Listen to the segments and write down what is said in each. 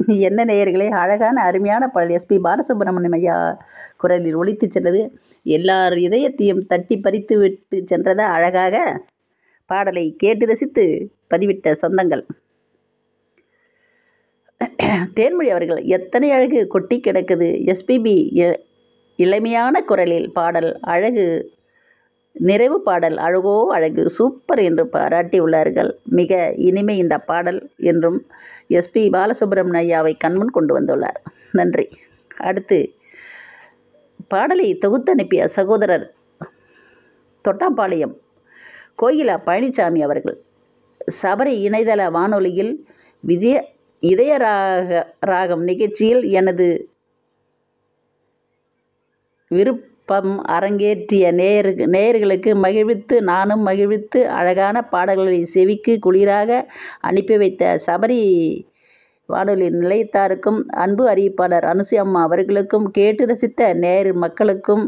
என்ன நேயர்களே அழகான அருமையான பாடல் எஸ்பி பாலசுப்ரமணியம் ஐயா குரலில் ஒலித்து சென்றது எல்லார் இதயத்தையும் தட்டி பறித்து விட்டு சென்றதா அழகாக பாடலை கேட்டு ரசித்து பதிவிட்ட சொந்தங்கள் தேன்மொழி அவர்கள் எத்தனை அழகு கொட்டி கிடக்குது எஸ்பிபி இளமையான குரலில் பாடல் அழகு நிறைவு பாடல் அழகோ அழகு சூப்பர் என்று பாராட்டியுள்ளார்கள் மிக இனிமை இந்த பாடல் என்றும் எஸ்பி பாலசுப்ரமணிய ஐயாவை கண்முன் கொண்டு வந்துள்ளார் நன்றி அடுத்து பாடலை தொகுத்தனுப்பிய சகோதரர் தொட்டாம்பாளையம் கோயிலா பழனிசாமி அவர்கள் சபரி இணையதள வானொலியில் விஜய இதய ராக ராகம் நிகழ்ச்சியில் எனது விருப்பம் அரங்கேற்றிய நேயரு நேயர்களுக்கு மகிழ்வித்து நானும் மகிழ்வித்து அழகான பாடல்களை செவிக்கு குளிராக அனுப்பி வைத்த சபரி வானொலி நிலையத்தாருக்கும் அன்பு அறிவிப்பாளர் அனுசி அம்மா அவர்களுக்கும் கேட்டு ரசித்த நேர் மக்களுக்கும்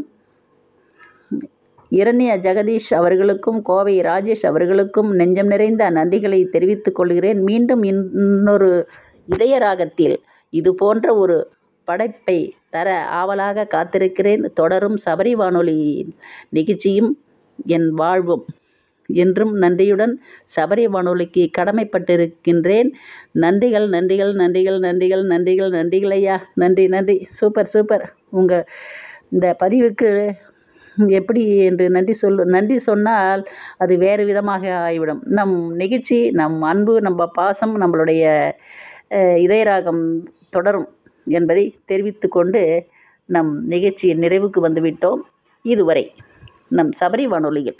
இரண்ய ஜெகதீஷ் அவர்களுக்கும் கோவை ராஜேஷ் அவர்களுக்கும் நெஞ்சம் நிறைந்த நன்றிகளை தெரிவித்துக் கொள்கிறேன் மீண்டும் இன்னொரு இதய ராகத்தில் இது போன்ற ஒரு படைப்பை தர ஆவலாக காத்திருக்கிறேன் தொடரும் சபரி வானொலி நிகழ்ச்சியும் என் வாழ்வும் என்றும் நன்றியுடன் சபரி வானொலிக்கு கடமைப்பட்டிருக்கின்றேன் நன்றிகள் நன்றிகள் நன்றிகள் நன்றிகள் நன்றிகள் நன்றிகள் ஐயா நன்றி நன்றி சூப்பர் சூப்பர் உங்கள் இந்த பதிவுக்கு எப்படி என்று நன்றி சொல் நன்றி சொன்னால் அது வேறு விதமாக ஆகிவிடும் நம் நிகழ்ச்சி நம் அன்பு நம்ம பாசம் நம்மளுடைய இதயராகம் தொடரும் என்பதை தெரிவித்து கொண்டு நம் நிகழ்ச்சியின் நிறைவுக்கு வந்துவிட்டோம் இதுவரை நம் சபரி வானொலியில்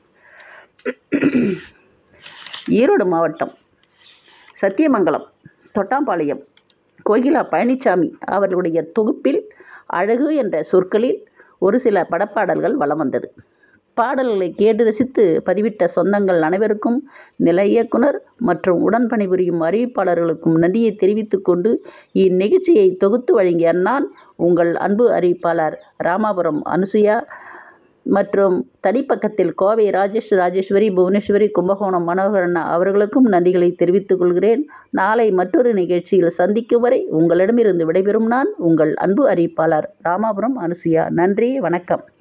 ஈரோடு மாவட்டம் சத்தியமங்கலம் தொட்டாம்பாளையம் கோகிலா பழனிசாமி அவர்களுடைய தொகுப்பில் அழகு என்ற சொற்களில் ஒரு சில படப்பாடல்கள் வலம் வந்தது பாடல்களை கேட்டு ரசித்து பதிவிட்ட சொந்தங்கள் அனைவருக்கும் நில இயக்குனர் மற்றும் உடன் பணிபுரியும் அறிவிப்பாளர்களுக்கும் நன்றியை தெரிவித்துக் கொண்டு இந்நிகழ்ச்சியை தொகுத்து வழங்கிய நான் உங்கள் அன்பு அறிவிப்பாளர் ராமாபுரம் அனுசுயா மற்றும் தனிப்பக்கத்தில் கோவை ராஜேஷ் ராஜேஸ்வரி புவனேஸ்வரி கும்பகோணம் மனோகரன் அவர்களுக்கும் நன்றிகளை தெரிவித்துக் கொள்கிறேன் நாளை மற்றொரு நிகழ்ச்சியில் சந்திக்கும் வரை உங்களிடமிருந்து விடைபெறும் நான் உங்கள் அன்பு அறிவிப்பாளர் ராமாபுரம் அனுசுயா நன்றி வணக்கம்